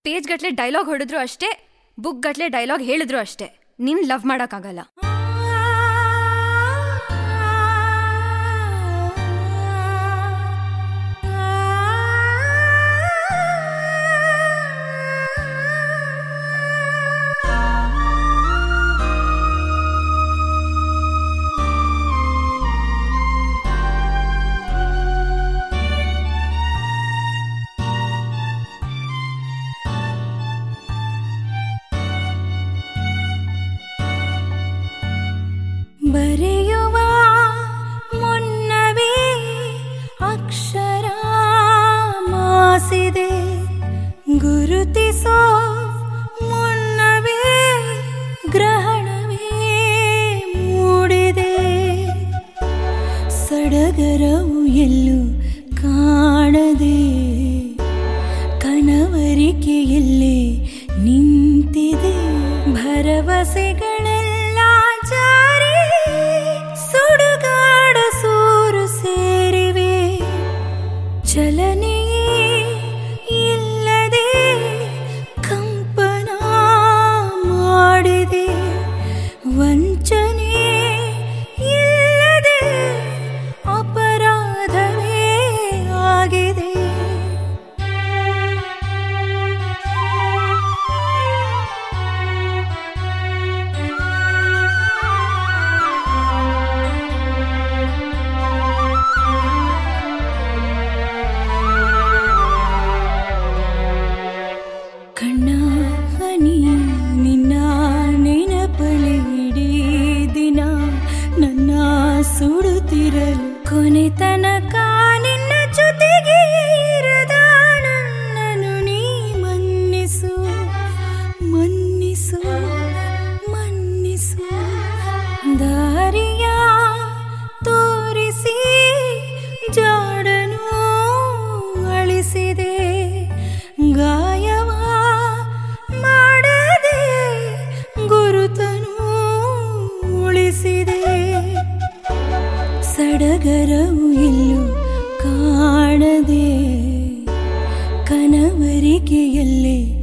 page ಗಟ್ಲೆ dialogue ಹೊಡೆದ್ರು ಅಷ್ಟೇ ಬುಕ್ ಗಟ್ಲೆ ಡೈಲಾಗ್ ಹೇಳಿದ್ರು ಅಷ್ಟೇ ನಿನ್ ಲವ್ ಮಾಡೋಕ್ಕಾಗಲ್ಲ ಬರೆಯುವ ಮುನ್ನವೇ ಅಕ್ಷರ ಮಾಸಿದೆ ಗುರುತಿಸೋ ಮುನ್ನವೇ ಗ್ರಹಣವೇ ಮೂಡಿದೆ ಸಡಗರವು ಎಲ್ಲೂ ಕಾಣದೆ ಕನವರಿಕೆಯಲ್ಲೇ ನಿಂತಿದೆ ಭರವಸೆಗಳೆಲ್ಲ ಜಾರಿ ಸುಡುಗಾಡ ಸೂರು ಸೇರಿವೆ ಚಲನೆಯೇ ಇಲ್ಲದೆ ಕಂಪನ ಮಾಡಿದೆ ವಂಚನೆ ಇಲ್ಲದೆ ಅಪರಾಧವೇ ಆಗಿದೆ ಕಣ್ಣ ಹನಿ ನಿನ್ನ ನೆನಪಳಿ ಇಡೀ ದಿನ ನನ್ನ ಸುಡುತ್ತಿರಲು ಕೊನೆ ತನಕ ನಿನ್ನ ಜೊತೆಗೆ ಇರದ ನನ್ನನ್ನು ನೀ ಮನ್ನಿಸು ಮನ್ನಿಸು ಮನ್ನಿಸು ದಾರಿಯ ತೋರಿಸಿ ಜಾಡನು ಅಳಿಸಿದೆ ಗಾಯವ ಮಾಡದೆ ಗುರುತನು ಉಳಿಸಿದೆ ಸಡಗರವು ಎಲ್ಲೂ ಕಾಣದೆ ಕನವರಿಕೆಯಲ್ಲೇ